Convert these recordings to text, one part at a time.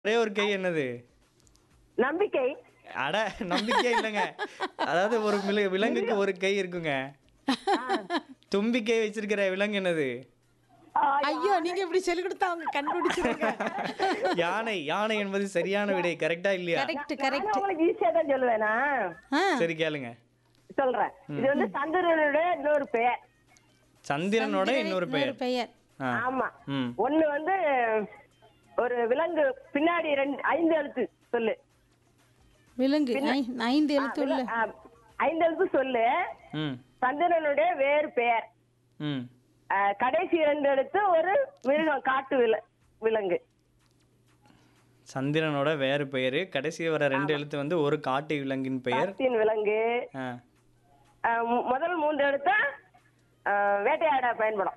ஒரே ஒரு கை என்னது நம்பிக்கை அட நம்பிக்கை இல்லைங்க அதாவது ஒரு வில- விலங்குக்கு ஒரு கை இருக்குங்க தும்பிக்கை வச்சிருக்கிற விலங்கு என்னது ஆ, ஐயோ நீங்க இப்படி சொல்லி கொடுத்தா அவங்க கண்டுபிடிச்சிருங்க யானை யானை என்பது சரியான விடை கரெக்டா இல்லையா கரெக்ட் நானும் கரெக்ட் உங்களுக்கு ஈஸியா தான் சொல்லுவேனா சரி கேளுங்க சொல்றேன் இது வந்து சந்திரனுடைய இன்னொரு பெயர் சந்திரனோட இன்னொரு பெயர் பெயர் ஆ. ஆமா ம் ஒண்ணு வந்து ஒரு விலங்கு பின்னாடி ரெண்டு ஐந்து எழுத்து சொல்லு விலங்கு ஐ- ஐந்து எழுத்து உள்ள ஆ, ஐந்து எழுத்து சொல்லு ம் சந்திரனுடைய வேறு பெயர் ம் ஆ, கடைசி இரண்டு எழுத்து ஒரு மிருகம் காட்டு வில விலங்கு சந்திரனோட வேறு பெயர் கடைசி வர ரெண்டு எழுத்து வந்து ஒரு காட்டு விலங்கின் பெயர் காட்டின் விலங்கு ஆ. ஆ, மு- முதல் மூன்று எழுத்தா ஆ, வேட்டையாட பயன்படும்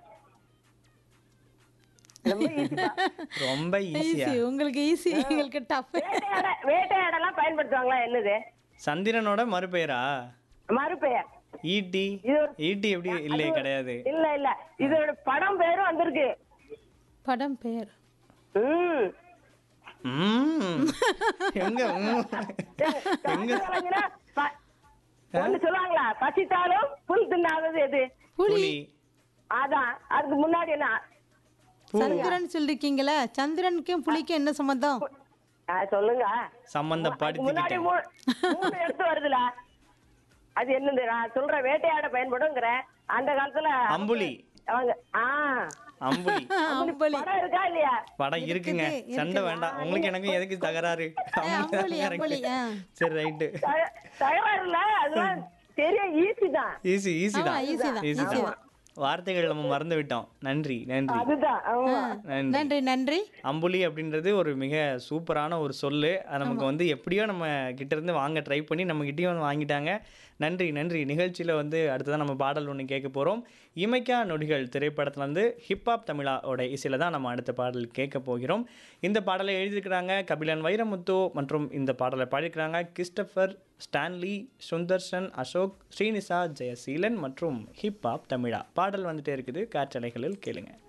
ரொம்ப easy தான். ரொம்ப ஈஸியா ஈஸி உங்களுக்கு ஈஸி எங்களுக்கு டஃப் வேட்டையாட வேட்டையாடலாம் பயன்படுத்துவாங்களா என்னது சந்திரனோட மறுபெயரா மறுபெயர் ஈட்டி இது ஈட்டி எப்படி இல்லையே கிடையாது இல்ல இல்ல இதோட படம் பேரும் வந்திருக்கு படம் பெயர் ம் ம். எங்க ம். எங்க விலங்குனா ப- ஒண்ணு சொல்லுவாங்களா பசித்தாலும் புல் தின்னாதது எது புலி அதான் அதுக்கு முன்னாடி என்ன சந்திரன் சொல்லிருக்கீங்களே சந்திரனுக்கும் புலிக்கும் என்ன சம்மந்தம் ஆ, சொல்லுங்க அதுக்கு முன்னாடி சம்பந்தப்படுத்திக்கிட்டேன் மூணு மூணு எடுத்து வருதுல அது என்னது நான் சொல்ற வேட்டையாட பயன்படுங்கிற அந்த காலத்துல அம்புலி அவங்க ஆ அம்புலி அம்புலி படம் இருக்கா இல்லையா படம் இருக்குங்க இருக்குது, சண்டை வேண்டாம் உங்களுக்கு எனக்கு எதுக்கு தகராறு அம்புலி அம்புலி ஆ சரி ரைட்டு தக- தகவல் இல்ல அதெல்லாம் சரியா ஈஸி தான் ஈஸி ஈஸி ஆமா தான் ஈஸி தான் ஈஸி ஈஸி தான் வார்த்தைகள் நம்ம மறந்து விட்டோம் நன்றி நன்றி அதுதான் ஆமா நன்றி நன்றி நன்றி அம்புலி அப்படின்றது ஒரு மிக சூப்பரான ஒரு சொல்லு அது நமக்கு வந்து எப்படியோ நம்ம கிட்ட இருந்து வாங்க ட்ரை பண்ணி நம்ம கிட்டயும் வந்து வாங்கிட்டாங்க நன்றி நன்றி நிகழ்ச்சியில் வந்து அடுத்ததான் நம்ம பாடல் ஒன்று கேட்க போகிறோம் இமைக்கா நொடிகள் திரைப்படத்துல இருந்து ஹிப்ஹாப் தமிழாவோட இசையில் தான் நம்ம அடுத்த பாடல் கேட்க போகிறோம் இந்த பாடலை எழுதியிருக்கிறாங்க கபிலன் வைரமுத்து மற்றும் இந்த பாடலை பாடியிருக்கிறாங்க கிறிஸ்டபர் ஸ்டான்லி சுந்தர்சன் அசோக் ஸ்ரீனிசா ஜெயசீலன் மற்றும் ஹிப்ஹாப் தமிழா பாடல் வந்துட்டே இருக்குது காற்றலைகளில் கேளுங்க